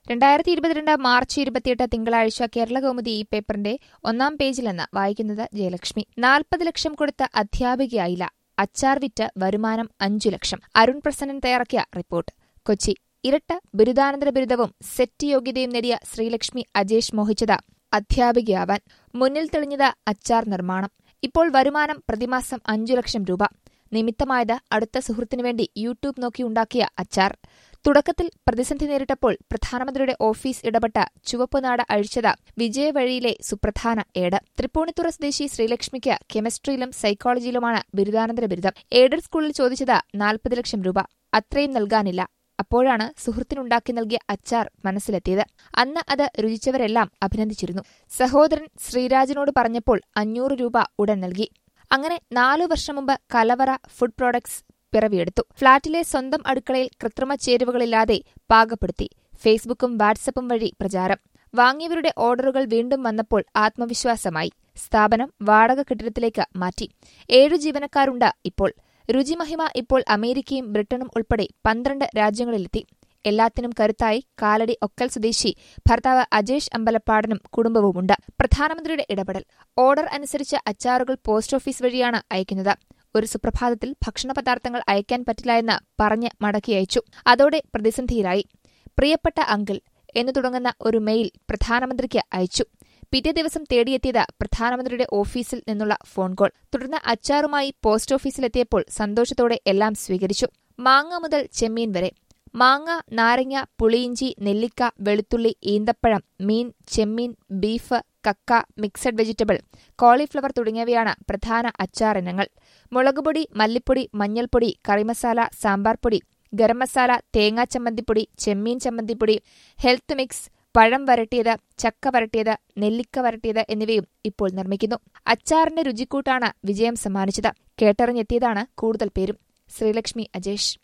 രണ്ടായിരത്തി ഇരുപത്തിരണ്ട് മാർച്ച് ഇരുപത്തിയെട്ട് തിങ്കളാഴ്ച കേരളകൗമുദി ഈ പേപ്പറിന്റെ ഒന്നാം പേജിലെന്ന് വായിക്കുന്നത് ജയലക്ഷ്മി നാൽപ്പത് ലക്ഷം കൊടുത്ത അധ്യാപികയായില്ല അച്ചാർ വിറ്റ് വരുമാനം അഞ്ചു ലക്ഷം അരുൺ പ്രസന്നൻ തയ്യാറാക്കിയ റിപ്പോർട്ട് കൊച്ചി ഇരട്ട ബിരുദാനന്തര ബിരുദവും സെറ്റ് യോഗ്യതയും നേടിയ ശ്രീലക്ഷ്മി അജേഷ് മോഹിച്ചത് അധ്യാപികയാവാൻ മുന്നിൽ തെളിഞ്ഞത് അച്ചാർ നിർമ്മാണം ഇപ്പോൾ വരുമാനം പ്രതിമാസം അഞ്ചു ലക്ഷം രൂപ നിമിത്തമായത് അടുത്ത സുഹൃത്തിനു വേണ്ടി യൂട്യൂബ് നോക്കി ഉണ്ടാക്കിയ അച്ചാർ തുടക്കത്തിൽ പ്രതിസന്ധി നേരിട്ടപ്പോൾ പ്രധാനമന്ത്രിയുടെ ഓഫീസ് ഇടപെട്ട ചുവപ്പുനാട അഴിച്ചത് വിജയവഴിയിലെ സുപ്രധാന ഏട് തൃപ്പൂണിത്തുറ സ്വദേശി ശ്രീലക്ഷ്മിക്ക് കെമിസ്ട്രിയിലും സൈക്കോളജിയിലുമാണ് ബിരുദാനന്തര ബിരുദം എയ്ഡഡ് സ്കൂളിൽ ചോദിച്ചത് നാൽപ്പത് ലക്ഷം രൂപ അത്രയും നൽകാനില്ല അപ്പോഴാണ് സുഹൃത്തിനുണ്ടാക്കി നൽകിയ അച്ചാർ മനസ്സിലെത്തിയത് അന്ന് അത് രുചിച്ചവരെല്ലാം അഭിനന്ദിച്ചിരുന്നു സഹോദരൻ ശ്രീരാജിനോട് പറഞ്ഞപ്പോൾ അഞ്ഞൂറ് രൂപ ഉടൻ നൽകി അങ്ങനെ നാലു വർഷം മുമ്പ് കലവറ ഫുഡ് പ്രോഡക്ട്സ് പിറവിയെടുത്തു ഫ്ളാറ്റിലെ സ്വന്തം അടുക്കളയിൽ കൃത്രിമ ചേരുവകളില്ലാതെ പാകപ്പെടുത്തി ഫേസ്ബുക്കും വാട്സപ്പും വഴി പ്രചാരം വാങ്ങിയവരുടെ ഓർഡറുകൾ വീണ്ടും വന്നപ്പോൾ ആത്മവിശ്വാസമായി സ്ഥാപനം വാടക കെട്ടിടത്തിലേക്ക് മാറ്റി ഏഴു ജീവനക്കാരുണ്ട് ഇപ്പോൾ രുചിമഹിമ ഇപ്പോൾ അമേരിക്കയും ബ്രിട്ടനും ഉൾപ്പെടെ പന്ത്രണ്ട് രാജ്യങ്ങളിലെത്തി എല്ലാത്തിനും കരുത്തായി കാലടി ഒക്കൽ സ്വദേശി ഭർത്താവ് അജേഷ് അമ്പലപ്പാടനും കുടുംബവുമുണ്ട് പ്രധാനമന്ത്രിയുടെ ഇടപെടൽ ഓർഡർ അനുസരിച്ച് അച്ചാറുകൾ പോസ്റ്റ് ഓഫീസ് വഴിയാണ് അയക്കുന്നത് ഒരു സുപ്രഭാതത്തിൽ ഭക്ഷണപദാർത്ഥങ്ങൾ അയക്കാൻ പറ്റില്ല എന്ന് പറഞ്ഞ് മടക്കി അയച്ചു അതോടെ പ്രതിസന്ധിയിലായി പ്രിയപ്പെട്ട അങ്കിൾ എന്നു തുടങ്ങുന്ന ഒരു മെയിൽ പ്രധാനമന്ത്രിക്ക് അയച്ചു പിറ്റേ ദിവസം തേടിയെത്തിയത് പ്രധാനമന്ത്രിയുടെ ഓഫീസിൽ നിന്നുള്ള ഫോൺ കോൾ തുടർന്ന് അച്ചാറുമായി പോസ്റ്റ് ഓഫീസിലെത്തിയപ്പോൾ സന്തോഷത്തോടെ എല്ലാം സ്വീകരിച്ചു മാങ്ങ മുതൽ ചെമ്മീൻ വരെ മാങ്ങ നാരങ്ങ പുളിയിഞ്ചി നെല്ലിക്ക വെളുത്തുള്ളി ഈന്തപ്പഴം മീൻ ചെമ്മീൻ ബീഫ് കക്ക മിക്സഡ് വെജിറ്റബിൾ കോളിഫ്ലവർ തുടങ്ങിയവയാണ് പ്രധാന അച്ചാർ ഇനങ്ങൾ മുളകുപൊടി മല്ലിപ്പൊടി മഞ്ഞൾപ്പൊടി കറിമസാല സാമ്പാർ പൊടി ഗരം മസാല തേങ്ങാ ചമ്മന്തിപ്പൊടി ചെമ്മീൻ ചമ്മന്തിപ്പൊടി ഹെൽത്ത് മിക്സ് പഴം വരട്ടിയത് ചക്ക വരട്ടിയത് നെല്ലിക്ക വരട്ടിയത് എന്നിവയും ഇപ്പോൾ നിർമ്മിക്കുന്നു അച്ചാറിന്റെ രുചിക്കൂട്ടാണ് വിജയം സമ്മാനിച്ചത് കേട്ടറിഞ്ഞെത്തിയതാണ് കൂടുതൽ പേരും ശ്രീലക്ഷ്മി അജേഷ്